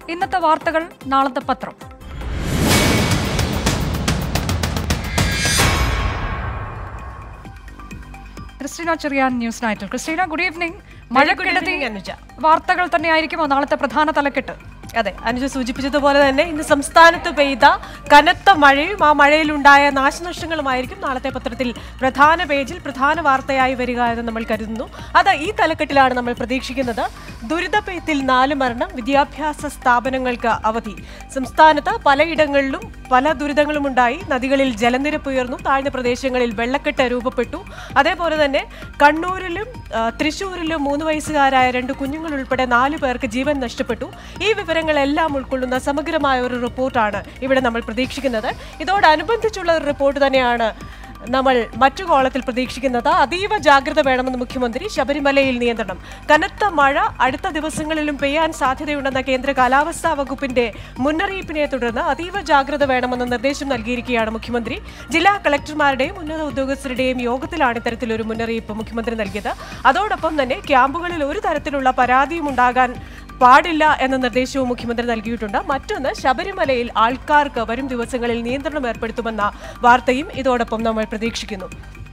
ഇന്നത്തെ വാർത്തകൾ നാളത്തെ പത്രം ക്രിസ്റ്റീന ചെറിയാൻ ന്യൂസ് നൈറ്റിൽ ക്രിസ്റ്റീന ഗുഡ് ഈവനിംഗ് മഴക്കെടുതി evening, അനുജ. വാർത്തകൾ തന്നെയായിരിക്കുമോ നാളത്തെ പ്രധാന തലക്കെട്ട് അതെ അനുജ സൂചിപ്പിച്ചതുപോലെ തന്നെ ഇന്ന് സംസ്ഥാനത്ത് പെയ്ത കനത്ത മഴയും ആ മഴയിലുണ്ടായ നാശനഷ്ടങ്ങളുമായിരിക്കും നാളത്തെ പത്രത്തിൽ പ്രധാന പേജിൽ പ്രധാന വാർത്തയായി വരിക എന്ന് നമ്മൾ കരുതുന്നു അത് ഈ തലക്കെട്ടിലാണ് നമ്മൾ പ്രതീക്ഷിക്കുന്നത് ദുരിതപ്പെയ്ത്തിൽ നാല് മരണം വിദ്യാഭ്യാസ സ്ഥാപനങ്ങൾക്ക് അവധി സംസ്ഥാനത്ത് പലയിടങ്ങളിലും പല ദുരിതങ്ങളും ഉണ്ടായി നദികളിൽ ജലനിരപ്പ് ഉയർന്നു താഴ്ന്ന പ്രദേശങ്ങളിൽ വെള്ളക്കെട്ട് രൂപപ്പെട്ടു അതേപോലെ തന്നെ കണ്ണൂരിലും ആ, തൃശ്ശൂരിലും മൂന്ന് വയസ്സുകാരായ രണ്ട് കുഞ്ഞുങ്ങൾ ഉൾപ്പെടെ നാല് പേർക്ക് ജീവൻ നഷ്ടപ്പെട്ടു ഈ വിവരങ്ങളെല്ലാം ഉൾക്കൊള്ളുന്ന സമഗ്രമായ ഒരു റിപ്പോർട്ടാണ് ഇവിടെ നമ്മൾ പ്രതീക്ഷിക്കുന്നത് ഇതോടനുബന്ധിച്ചുള്ള ഒരു റിപ്പോർട്ട് തന്നെയാണ് നമ്മൾ മറ്റു കോളത്തിൽ പ്രതീക്ഷിക്കുന്നത് അതീവ ജാഗ്രത വേണമെന്ന് മുഖ്യമന്ത്രി ശബരിമലയിൽ നിയന്ത്രണം കനത്ത മഴ അടുത്ത ദിവസങ്ങളിലും പെയ്യാൻ സാധ്യതയുണ്ടെന്ന കേന്ദ്ര കാലാവസ്ഥാ വകുപ്പിന്റെ മുന്നറിയിപ്പിനെ തുടർന്ന് അതീവ ജാഗ്രത വേണമെന്ന നിർദ്ദേശം നൽകിയിരിക്കുകയാണ് മുഖ്യമന്ത്രി ജില്ലാ കളക്ടർമാരുടെയും ഉന്നത ഉദ്യോഗസ്ഥരുടെയും യോഗത്തിലാണ് ഇത്തരത്തിലൊരു മുന്നറിയിപ്പ് മുഖ്യമന്ത്രി നൽകിയത് അതോടൊപ്പം തന്നെ ക്യാമ്പുകളിൽ ഒരു തരത്തിലുള്ള പരാതിയും ഉണ്ടാകാൻ പാടില്ല എന്ന നിർദ്ദേശവും മുഖ്യമന്ത്രി നൽകിയിട്ടുണ്ട് മറ്റൊന്ന് ശബരിമലയിൽ ആൾക്കാർക്ക് വരും ദിവസങ്ങളിൽ നിയന്ത്രണം ഏർപ്പെടുത്തുമെന്ന വാർത്തയും ഇതോടൊപ്പം നമ്മൾ പ്രതീക്ഷിക്കുന്നു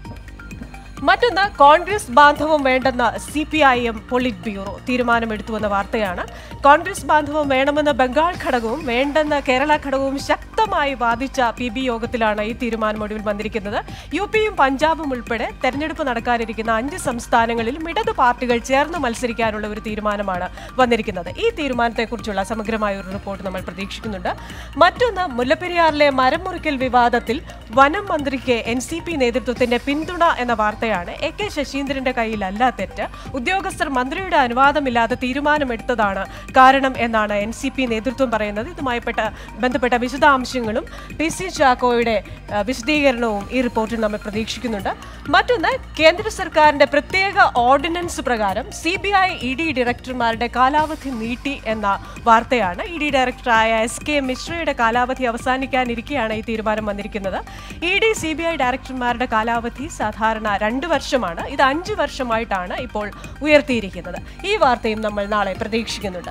മറ്റൊന്ന് കോൺഗ്രസ് ബാന്ധവം വേണ്ടെന്ന് C P I M polit bureau തീരുമാനമെടുത്തുവെന്ന വാർത്തയാണ് കോൺഗ്രസ് ബാന്ധവം വേണമെന്ന ബംഗാൾ ഘടകവും വേണ്ടെന്ന കേരള ഘടകവും ശക്തമായി വാദിച്ച പി ബി യോഗത്തിലാണ് ഈ തീരുമാനം ഒടുവിൽ വന്നിരിക്കുന്നത് യു പിയും പഞ്ചാബും ഉൾപ്പെടെ തെരഞ്ഞെടുപ്പ് നടക്കാനിരിക്കുന്ന അഞ്ച് സംസ്ഥാനങ്ങളിലും ഇടത് പാർട്ടികൾ ചേർന്ന് മത്സരിക്കാനുള്ള ഒരു തീരുമാനമാണ് വന്നിരിക്കുന്നത് ഈ തീരുമാനത്തെക്കുറിച്ചുള്ള സമഗ്രമായ ഒരു റിപ്പോർട്ട് നമ്മൾ പ്രതീക്ഷിക്കുന്നുണ്ട് മറ്റൊന്ന് മുല്ലപ്പെരിയാറിലെ മരം മുറിക്കൽ വിവാദത്തിൽ വനം മന്ത്രിക്ക് എൻ സി പി നേതൃത്വത്തിന്റെ പിന്തുണ എന്ന വാർത്തയാണ് എ കെ ശശീന്ദ്രന്റെ കയ്യിലല്ല തെറ്റ് ഉദ്യോഗസ്ഥർ മന്ത്രിയുടെ അനുവാദമില്ലാതെ തീരുമാനമെടുത്തതാണ് കാരണം എന്നാണ് എൻ സി പി നേതൃത്വം പറയുന്നത് ഇതുമായി പെട്ട ബന്ധപ്പെട്ട വിശദാംശങ്ങളും പി സി ചാക്കോയുടെ ആ, വിശദീകരണവും ഈ റിപ്പോർട്ടിൽ നമ്മൾ പ്രതീക്ഷിക്കുന്നുണ്ട് മറ്റൊന്ന് കേന്ദ്ര സർക്കാരിന്റെ പ്രത്യേക ഓർഡിനൻസ് പ്രകാരം C B I E D ഡയറക്ടർമാരുടെ കാലാവധി നീട്ടി എന്ന വാർത്തയാണ് ഇ ഡി ഡയറക്ടറായ എസ് കെ മിശ്രയുടെ കാലാവധി അവസാനിക്കാനിരിക്കെയാണ് ഈ തീരുമാനം വന്നിരിക്കുന്നത് E D C B I ഡയറക്ടർമാരുടെ കാലാവധി സാധാരണ രണ്ട് വർഷമാണ് ഇത് അഞ്ച് വർഷമായിട്ടാണ് ഇപ്പോൾ ഉയർത്തിയിരിക്കുന്നത് ഈ വാർത്തയും നമ്മൾ നാളെ പ്രതീക്ഷിക്കുന്നുണ്ട്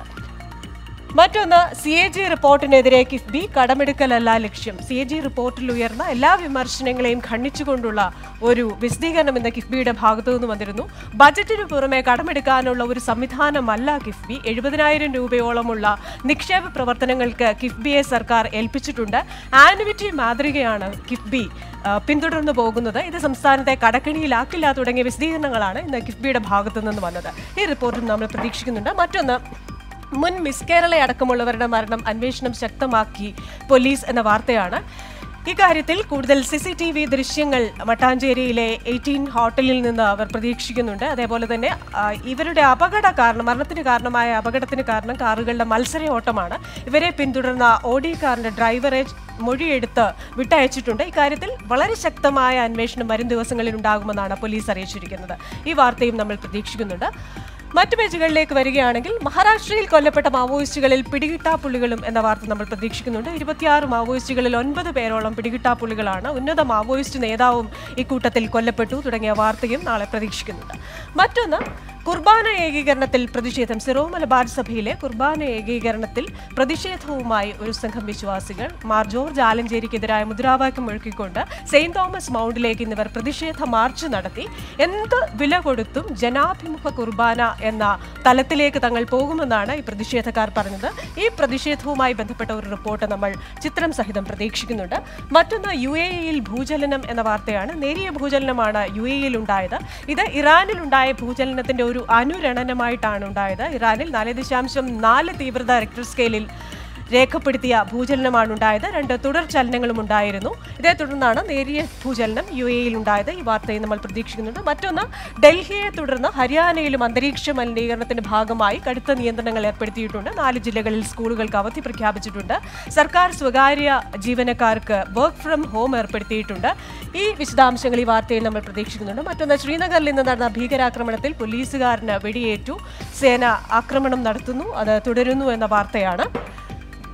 മറ്റൊന്ന് സി എ ജി റിപ്പോർട്ടിനെതിരെ കിഫ്ബി കടമെടുക്കലല്ല ലക്ഷ്യം സി എ ജി റിപ്പോർട്ടിൽ ഉയർന്ന എല്ലാ വിമർശനങ്ങളെയും ഖണ്ഡിച്ചുകൊണ്ടുള്ള ഒരു വിശദീകരണം ഇന്ന് കിഫ്ബിയുടെ ഭാഗത്തു നിന്ന് വന്നിരുന്നു ബജറ്റിന് പുറമെ കടമെടുക്കാനുള്ള ഒരു സംവിധാനമല്ല കിഫ്ബി എഴുപതിനായിരം രൂപയോളമുള്ള നിക്ഷേപ പ്രവർത്തനങ്ങൾക്ക് കിഫ്ബിയെ സർക്കാർ ഏൽപ്പിച്ചിട്ടുണ്ട് ആനുവിറ്റി മാതൃകയാണ് കിഫ്ബി ആ, പിന്തുടർന്നു പോകുന്നത് ഇത് സംസ്ഥാനത്തെ കടക്കണിയിലാക്കില്ല തുടങ്ങിയ വിശദീകരണങ്ങളാണ് ഇന്ന് കിഫ്ബിയുടെ ഭാഗത്തു നിന്ന് വന്നത് ഈ റിപ്പോർട്ടും നമ്മൾ പ്രതീക്ഷിക്കുന്നുണ്ട് മറ്റൊന്ന് മുൻ മിസ് കേരള അടക്കമുള്ളവരുടെ മരണം അന്വേഷണം ശക്തമാക്കി പോലീസ് എന്ന വാർത്തയാണ് ഇക്കാര്യത്തിൽ കൂടുതൽ സി സി ടി വി ദൃശ്യങ്ങൾ മട്ടാഞ്ചേരിയിലെ എയ്റ്റീൻ ഹോട്ടലിൽ നിന്ന് അവർ പ്രതീക്ഷിക്കുന്നുണ്ട് അതേപോലെ തന്നെ ആ, ഇവരുടെ അപകട കാരണം മരണത്തിന് കാരണമായ അപകടത്തിന് കാരണം കാറുകളുടെ മത്സര ഓട്ടമാണ് ഇവരെ പിന്തുടർന്ന ഓഡി കാറിന്റെ ഡ്രൈവറെ മൊഴിയെടുത്ത് വിട്ടയച്ചിട്ടുണ്ട് ഇക്കാര്യത്തിൽ വളരെ ശക്തമായ അന്വേഷണം വരും ദിവസങ്ങളിൽ ഉണ്ടാകുമെന്നാണ് പോലീസ് അറിയിച്ചിരിക്കുന്നത് ഈ വാർത്തയും നമ്മൾ പ്രതീക്ഷിക്കുന്നുണ്ട് മറ്റു പേജുകളിലേക്ക് വരികയാണെങ്കിൽ മഹാരാഷ്ട്രയിൽ കൊല്ലപ്പെട്ട മാവോയിസ്റ്റുകളിൽ പിടികിട്ടാപ്പുള്ളികളും എന്ന വാർത്ത നമ്മൾ പ്രതീക്ഷിക്കുന്നുണ്ട് ഇരുപത്തിയാറ് മാവോയിസ്റ്റുകളിൽ ഒൻപത് പേരോളം പിടികിട്ടാപ്പുള്ളികളാണ് ഉന്നത മാവോയിസ്റ്റ് നേതാവും ഇക്കൂട്ടത്തിൽ കൊല്ലപ്പെട്ടു തുടങ്ങിയ വാർത്തയും നാളെ പ്രതീക്ഷിക്കുന്നുണ്ട് മറ്റൊന്ന് കുർബാന ഏകീകരണത്തിൽ പ്രതിഷേധം സിറോ മലബാർ സഭയിലെ കുർബാന ഏകീകരണത്തിൽ പ്രതിഷേധവുമായി ഒരു സംഘം വിശ്വാസികൾ മാർ ജോർജ് ആലഞ്ചേരിക്കെതിരായ മുദ്രാവാക്യം മുഴക്കിക്കൊണ്ട് സെയിന്റ് തോമസ് മൗണ്ടിലേക്ക് ഇന്നിവർ പ്രതിഷേധ മാർച്ച് നടത്തി എന്ത് വില കൊടുത്തും ജനാഭിമുഖ കുർബാന എന്ന തലത്തിലേക്ക് തങ്ങൾ പോകുമെന്നാണ് ഈ പ്രതിഷേധക്കാർ പറഞ്ഞത് ഈ പ്രതിഷേധവുമായി ബന്ധപ്പെട്ട ഒരു റിപ്പോർട്ട് നമ്മൾ ചിത്രം സഹിതം പ്രതീക്ഷിക്കുന്നുണ്ട് മറ്റൊന്ന് യു എ ഇയിൽ ഭൂചലനം എന്ന വാർത്തയാണ് നേരിയ ഭൂചലനമാണ് യു എ ഇയിൽ ഉണ്ടായത് ഇത് ഇറാനിൽ ഉണ്ടായ ഭൂചലനത്തിന്റെ ഒരു അനുരണനമായിട്ടാണ് ഉണ്ടായത് ഇറാനിൽ നാല് ദശാംശം നാല് തീവ്രത റിക്ടർ സ്കെയിലിൽ രേഖപ്പെടുത്തിയ ഭൂചലനമാണ് ഉണ്ടായത് രണ്ട് തുടർ ചലനങ്ങളും ഉണ്ടായിരുന്നു ഇതേ തുടർന്നാണ് നേരിയ ഭൂചലനം യു എയിൽ ഉണ്ടായത് ഈ വാർത്തയും നമ്മൾ പ്രതീക്ഷിക്കുന്നുണ്ട് മറ്റൊന്ന് ഡൽഹിയെ തുടർന്ന് ഹരിയാനയിലും അന്തരീക്ഷ മലിനീകരണത്തിന്റെ ഭാഗമായി കടുത്ത നിയന്ത്രണങ്ങൾ ഏർപ്പെടുത്തിയിട്ടുണ്ട് നാല് ജില്ലകളിൽ സ്കൂളുകൾക്ക് അവധി പ്രഖ്യാപിച്ചിട്ടുണ്ട് സർക്കാർ സ്വകാര്യ ജീവനക്കാർക്ക് വർക്ക് ഫ്രം ഹോം ഏർപ്പെടുത്തിയിട്ടുണ്ട് ഈ വിശദാംശങ്ങൾ ഈ വാർത്തയിൽ നമ്മൾ പ്രതീക്ഷിക്കുന്നുണ്ട് മറ്റൊന്ന് ശ്രീനഗറിൽ ഇന്ന് നടന്ന ഭീകരാക്രമണത്തിൽ പോലീസുകാരന് വെടിയേറ്റു സേന ആക്രമണം നടത്തുന്നു അത് തുടരുന്നു എന്ന വാർത്തയാണ്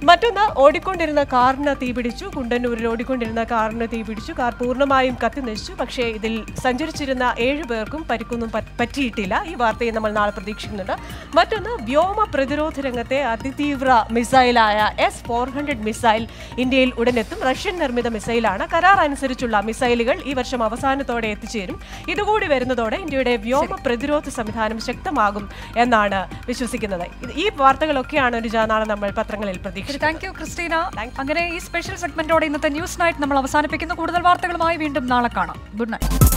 മറ്റൊന്ന് ഓടിക്കൊണ്ടിരുന്ന കാറിന് തീപിടിച്ചു കുണ്ടന്നൂരിൽ ഓടിക്കൊണ്ടിരുന്ന കാറിന് തീപിടിച്ചു കാർ പൂർണ്ണമായും കത്തി നശിച്ചു പക്ഷേ ഇതിൽ സഞ്ചരിച്ചിരുന്ന ഏഴു പേർക്കും പരിക്കൊന്നും പറ്റ് പറ്റിയിട്ടില്ല ഈ വാർത്തയെ നമ്മൾ നാളെ പ്രതീക്ഷിക്കുന്നുണ്ട് മറ്റൊന്ന് വ്യോമ പ്രതിരോധ രംഗത്തെ അതിതീവ്ര മിസൈലായ എസ് ഫോർ ഹൺഡ്രഡ് മിസൈൽ ഇന്ത്യയിൽ ഉടനെത്തും റഷ്യൻ നിർമ്മിത മിസൈലാണ് കരാർ അനുസരിച്ചുള്ള മിസൈലുകൾ ഈ വർഷം അവസാനത്തോടെ എത്തിച്ചേരും ഇതുകൂടി വരുന്നതോടെ ഇന്ത്യയുടെ വ്യോമ പ്രതിരോധ സംവിധാനം ശക്തമാകും എന്നാണ് വിശ്വസിക്കുന്നത് ഇത് ഈ വാർത്തകളൊക്കെയാണ് ഒരു നാളെ നമ്മൾ പത്രങ്ങളിൽ പ്രതീക്ഷിക്കുന്നത് താങ്ക് യു ക്രിസ്റ്റീന അങ്ങനെ ഈ സ്പെഷ്യൽ സെഗ്മെന്റോടെ ഇന്നത്തെ ന്യൂസ് നൈറ്റ് നമ്മൾ അവസാനിപ്പിക്കുന്നു കൂടുതൽ വാർത്തകളുമായി വീണ്ടും നാളെ കാണാം ഗുഡ് നൈറ്റ്